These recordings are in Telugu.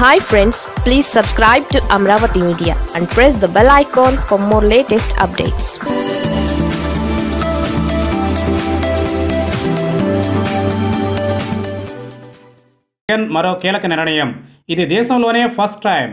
hi friends please subscribe to Amaravati media and press the bell icon for more latest updates Jagan మరో కీలక నిర్ణయం ఇది దేశంలోనే ఫస్ట్ టైం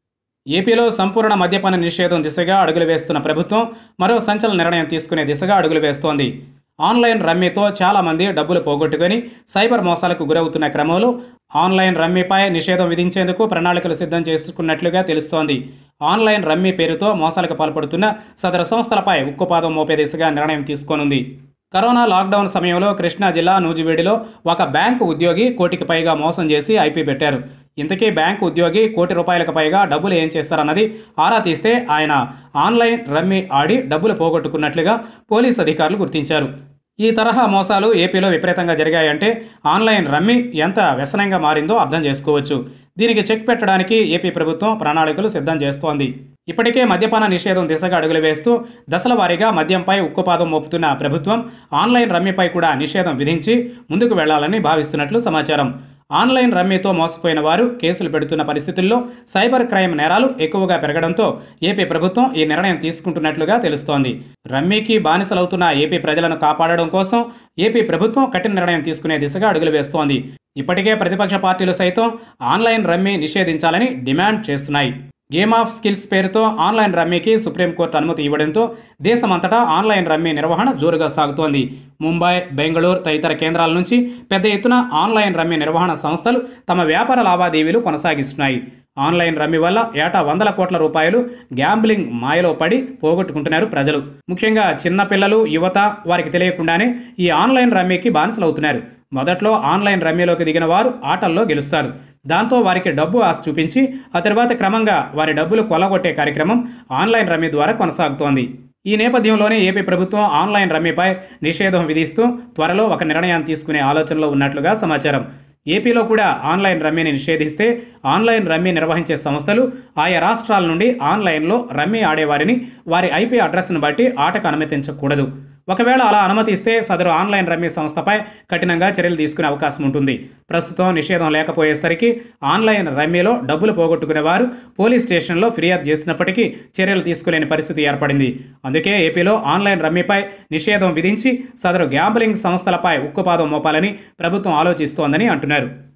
ఏపీలో సంపూర్ణ మద్యపాన నిషేధం దిశగా అడుగులు వేస్తున్న ప్రభుత్వం మరో సంచలన నిర్ణయం తీసుకునే దిశగా అడుగులు వేస్తోంది ఆన్లైన్ రమ్మీతో చాలామంది డబ్బులు పోగొట్టుకొని సైబర్ మోసాలకు గురవుతున్న క్రమంలో ఆన్లైన్ రమ్మీపై నిషేధం విధించేందుకు ప్రణాళికలు సిద్ధం చేసుకున్నట్లుగా తెలుస్తోంది ఆన్లైన్ రమ్మీ పేరుతో మోసాలకు పాల్పడుతున్న సదరు సంస్థలపై ఉక్కుపాదం మోపే దిశగా నిర్ణయం తీసుకోనుంది కరోనా లాక్డౌన్ సమయంలో కృష్ణా జిల్లా నూజివీడిలో ఒక బ్యాంకు ఉద్యోగి కోటికి పైగా మోసం చేసి ఐపీ పెట్టారు ఇంతకీ బ్యాంకు ఉద్యోగి కోటి రూపాయలకు పైగా డబ్బులు ఏం చేస్తారన్నది ఆరా తీస్తే ఆయన ఆన్లైన్ రమ్మీ ఆడి డబ్బులు పోగొట్టుకున్నట్లుగా పోలీస్ అధికారులు గుర్తించారు ఈ తరహా మోసాలు ఏపీలో విపరీతంగా జరిగాయంటే ఆన్లైన్ రమ్మీ ఎంత వ్యసనంగా మారిందో అర్థం చేసుకోవచ్చు దీనికి చెక్ పెట్టడానికి ఏపీ ప్రభుత్వం ప్రణాళికలు సిద్ధం చేస్తోంది ఇప్పటికే మద్యపాన నిషేధం దిశగా అడుగులు వేస్తూ దశల వారీగా మద్యంపై ఉక్కుపాదం మోపుతున్న ప్రభుత్వం ఆన్లైన్ రమ్మీపై కూడా నిషేధం విధించి ముందుకు వెళ్లాలని భావిస్తున్నట్లు సమాచారం ఆన్లైన్ రమ్మీతో మోసపోయిన వారు కేసులు పెడుతున్న పరిస్థితుల్లో సైబర్ క్రైమ్ నేరాలు ఎక్కువగా పెరగడంతో ఏపీ ప్రభుత్వం ఈ నిర్ణయం తీసుకుంటున్నట్లుగా తెలుస్తోంది రమ్మీకి బానిసలవుతున్న ఏపీ ప్రజలను కాపాడడం కోసం ఏపీ ప్రభుత్వం కఠిన నిర్ణయం తీసుకునే దిశగా అడుగులు వేస్తోంది ఇప్పటికే ప్రతిపక్ష పార్టీలు సైతం ఆన్లైన్ రమ్మీ నిషేధించాలని డిమాండ్ చేస్తున్నాయి గేమ్ ఆఫ్ స్కిల్స్ పేరుతో ఆన్లైన్ రమ్మీకి సుప్రీంకోర్టు అనుమతి ఇవ్వడంతో దేశమంతటా ఆన్లైన్ రమ్మీ నిర్వహణ జోరుగా సాగుతోంది ముంబై బెంగళూరు తదితర కేంద్రాల నుంచి పెద్ద ఎత్తున ఆన్లైన్ రమ్మీ నిర్వహణ సంస్థలు తమ వ్యాపార లావాదేవీలు కొనసాగిస్తున్నాయి ఆన్లైన్ రమ్మీ వల్ల ఏటా వందల కోట్ల రూపాయలు గ్యాంబ్లింగ్ మాయలో పడి పోగొట్టుకుంటున్నారు ప్రజలు ముఖ్యంగా చిన్న పిల్లలు యువత వారికి తెలియకుండానే ఈ ఆన్లైన్ రమ్మీకి బానిసలవుతున్నారు మొదట్లో ఆన్లైన్ రమ్మీలోకి దిగిన వారు ఆటల్లో గెలుస్తారు దాంతో వారికి డబ్బు ఆశ చూపించి ఆ తర్వాత క్రమంగా వారి డబ్బులు కొల్లగొట్టే కార్యక్రమం ఆన్లైన్ రమ్మీ ద్వారా కొనసాగుతోంది ఈ నేపథ్యంలోనే ఏపీ ప్రభుత్వం ఆన్లైన్ రమ్మీపై నిషేధం విధిస్తూ త్వరలో ఒక నిర్ణయం తీసుకునే ఆలోచనలో ఉన్నట్లుగా సమాచారం ఏపీలో కూడా ఆన్లైన్ రమ్మీని నిషేధిస్తే ఆన్లైన్ రమ్మీ నిర్వహించే సంస్థలు ఆయా రాష్ట్రాల నుండి ఆన్లైన్లో రమ్మీ ఆడేవారిని వారి ఐపీ అడ్రస్ను బట్టి ఆటకు అనుమతించకూడదు ఒకవేళ అలా అనుమతిస్తే సదరు ఆన్లైన్ రమ్మీ సంస్థపై కఠినంగా చర్యలు తీసుకునే అవకాశం ఉంటుంది ప్రస్తుతం నిషేధం లేకపోయేసరికి ఆన్లైన్ రమ్మీలో డబ్బులు పోగొట్టుకునే వారు పోలీస్ స్టేషన్లో ఫిర్యాదు చేసినప్పటికీ చర్యలు తీసుకోలేని పరిస్థితి ఏర్పడింది అందుకే ఏపీలో ఆన్లైన్ రమ్మీపై నిషేధం విధించి సదరు గ్యాంబ్లింగ్ సంస్థలపై ఉక్కుపాదం మోపాలని ప్రభుత్వం ఆలోచిస్తోందని అంటున్నారు